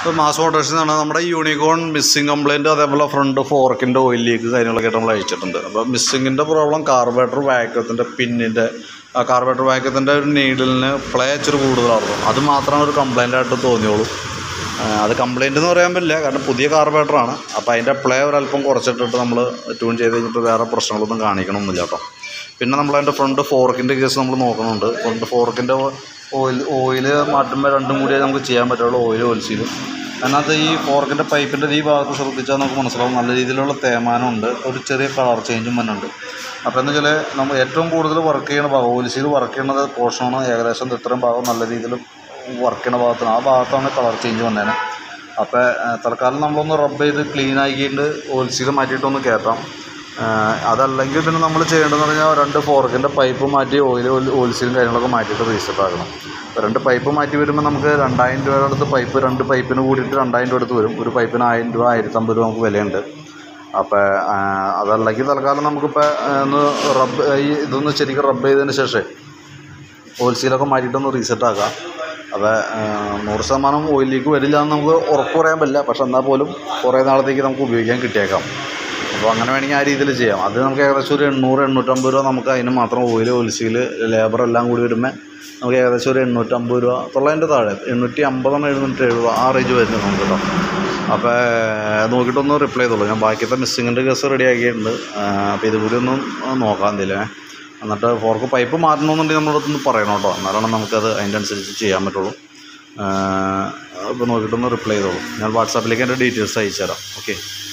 ഇപ്പോൾ മാസ് മോട്ടോഴ്സിൽ നിന്നാണ് നമ്മുടെ യൂണിക്കോൺ മിസ്സിങ് കംപ്ലയിൻറ്റ് അതേപോലെ ഫ്രണ്ട് ഫോർക്കിൻ്റെ ഓയിൽ ലീക്ക് കാര്യങ്ങളൊക്കെ ആയിട്ട് നമ്മൾ അയച്ചിട്ടുണ്ട് അപ്പോൾ മിസ്സിങ്ങിൻ്റെ പ്രോബ്ലം കാർബറേറ്റർ വാക്കത്തിൻ്റെ പിന്നിൻ്റെ കാർബറേറ്റർ വാക്കത്തിൻ്റെ ഒരു നീഡിലിന് പ്ലേ ഇച്ചിരി കൂടുതലായിരുന്നു അത് മാത്രമാണ് ഒരു കംപ്ലയിൻ്റ് ആയിട്ട് തോന്നിയോളൂ ആ, അത് കംപ്ലയിൻ്റ് എന്ന് പറയാൻ പറ്റില്ല കാരണം പുതിയ കാർബറേറ്ററാണ് അപ്പോൾ അതിൻ്റെ പ്ലേ ഒരല്പം കുറച്ചിട്ടിട്ട് നമ്മൾ ട്യൂൺ ചെയ്ത് കഴിഞ്ഞിട്ട് വേറെ പ്രശ്നങ്ങളൊന്നും കാണിക്കണമെന്നില്ല കേട്ടോ പിന്നെ നമ്മൾ അതിൻ്റെ ഫ്രണ്ട് ഫോർക്കിൻ്റെ കേസ് നമ്മൾ നോക്കുന്നുണ്ട് ഫ്രണ്ട് ഫോർക്കിൻ്റെ ഓയിൽ ഓയിൽ മാറ്റുമ്പോൾ രണ്ടും കൂടിയേ നമുക്ക് ചെയ്യാൻ പറ്റുള്ളൂ ഓയിൽ ഓയിൽസീലും അതിനകത്ത് ഈ ഫോർക്കിൻ്റെ പൈപ്പിൻ്റെ ഈ ഭാഗത്ത് ശ്രദ്ധിച്ചാൽ നമുക്ക് മനസ്സിലാവും നല്ല രീതിയിലുള്ള തേമാനമുണ്ട് ഒരു ചെറിയ കളർ ചേഞ്ചും വന്നുണ്ട് അപ്പോൾ എന്ന് വെച്ചാൽ നമ്മൾ ഏറ്റവും കൂടുതൽ വർക്ക് ചെയ്യുന്ന ഭാഗം ഓയിൽസീൽ വർക്ക് ചെയ്യുന്നത് പോർഷനാണ് ഏകദേശം ഇത്രയും ഭാഗം നല്ല രീതിയിൽ വർക്ക് ചെയ്യുന്ന ഭാഗത്താണ് ആ ഭാഗത്താണ് കളർ ചേഞ്ച് വന്നേനെ അപ്പോൾ തൽക്കാലം നമ്മളൊന്ന് റബ്ബ് ചെയ്ത് ക്ലീൻ ആക്കിയിട്ട് ഓയിൽസീൽ മാറ്റിയിട്ടൊന്ന് കയറ്റാം ആ, അതല്ലെങ്കിൽ പിന്നെ നമ്മൾ ചെയ്യേണ്ടതെന്ന് പറഞ്ഞാൽ രണ്ട് ഫോർക്കിൻ്റെ പൈപ്പ് മാറ്റി ഓയിൽ ഓയിൽസീലും കാര്യങ്ങളൊക്കെ മാറ്റിയിട്ട് റീസെറ്റ് ആക്കണം അപ്പോൾ രണ്ട് പൈപ്പ് മാറ്റി വരുമ്പോൾ നമുക്ക് രണ്ടായിരം രൂപയുടെ അടുത്ത് പൈപ്പ് രണ്ട് പൈപ്പിന് കൂടിയിട്ട് രണ്ടായിരം രൂപ അടുത്ത് വരും ഒരു പൈപ്പിന് ആയിരം രൂപ ആയിരത്തമ്പത് രൂപ നമുക്ക് വിലയുണ്ട് അപ്പോൾ അതല്ലെങ്കിൽ തൽക്കാലം നമുക്കിപ്പോൾ ഒന്ന് റബ്ബ് ഈ ഇതൊന്ന് ശരിക്കും റബ്ബ് ചെയ്തതിന് ശേഷം ഓയിൽസീലൊക്കെ മാറ്റിയിട്ടൊന്ന് റീസെറ്റ് ആക്കാം അപ്പോൾ നൂറ് ശതമാനം ഓയിലേക്ക് വരില്ല എന്ന് നമുക്ക് ഉറപ്പ് പറയാൻ പറ്റില്ല പക്ഷെ എന്നാൽ പോലും കുറേ നാളത്തേക്ക് നമുക്ക് ഉപയോഗിക്കാൻ കിട്ടിയേക്കാം അപ്പോൾ അങ്ങനെ വേണമെങ്കിൽ ആ രീതിയിൽ ചെയ്യാം അത് നമുക്ക് ഏകദേശം ഒരു എണ്ണൂറ് എണ്ണൂറ്റമ്പത് രൂപ നമുക്ക് അതിന് മാത്രം ഓയിൽ ഓയിൽസീൽ ലേബർ എല്ലാം കൂടി വരുമ്പോൾ നമുക്ക് ഏകദേശം ഒരു എണ്ണൂറ്റമ്പത് രൂപ തൊള്ളതിൻ്റെ താഴെ എണ്ണൂറ്റി അമ്പതെണ്ണം എഴുന്നൂറ്റി എഴുപത് ആ റേഞ്ച് വരുന്നത് നമുക്ക് കേട്ടോ അപ്പോൾ നോക്കിയിട്ടൊന്ന് റിപ്ലൈ ചെയ്തോളൂ ഞാൻ ബാക്കിയത്തെ മിസ്സിങ്ങിൻ്റെ കേസ് റെഡി ആക്കിയിട്ടുണ്ട് അപ്പോൾ ഇതുകൂടി ഒന്ന് നോക്കാം എന്തെങ്കിലും എന്നിട്ട് ഫോർക്ക് പൈപ്പ് മാറ്റണമെന്നുണ്ടെങ്കിൽ നമ്മളടുത്തൊന്ന് പറയണം കേട്ടോ എന്നാലാണ് നമുക്കത് അതിൻ്റെ അനുസരിച്ച് ചെയ്യാൻ പറ്റുള്ളൂ അപ്പോൾ നോക്കിയിട്ടൊന്ന് റിപ്ലൈ ചെയ്തോളൂ ഞാൻ വാട്സാപ്പിലേക്ക് എൻ്റെ ഡീറ്റെയിൽസ് അയച്ചു തരാം ഓക്കെ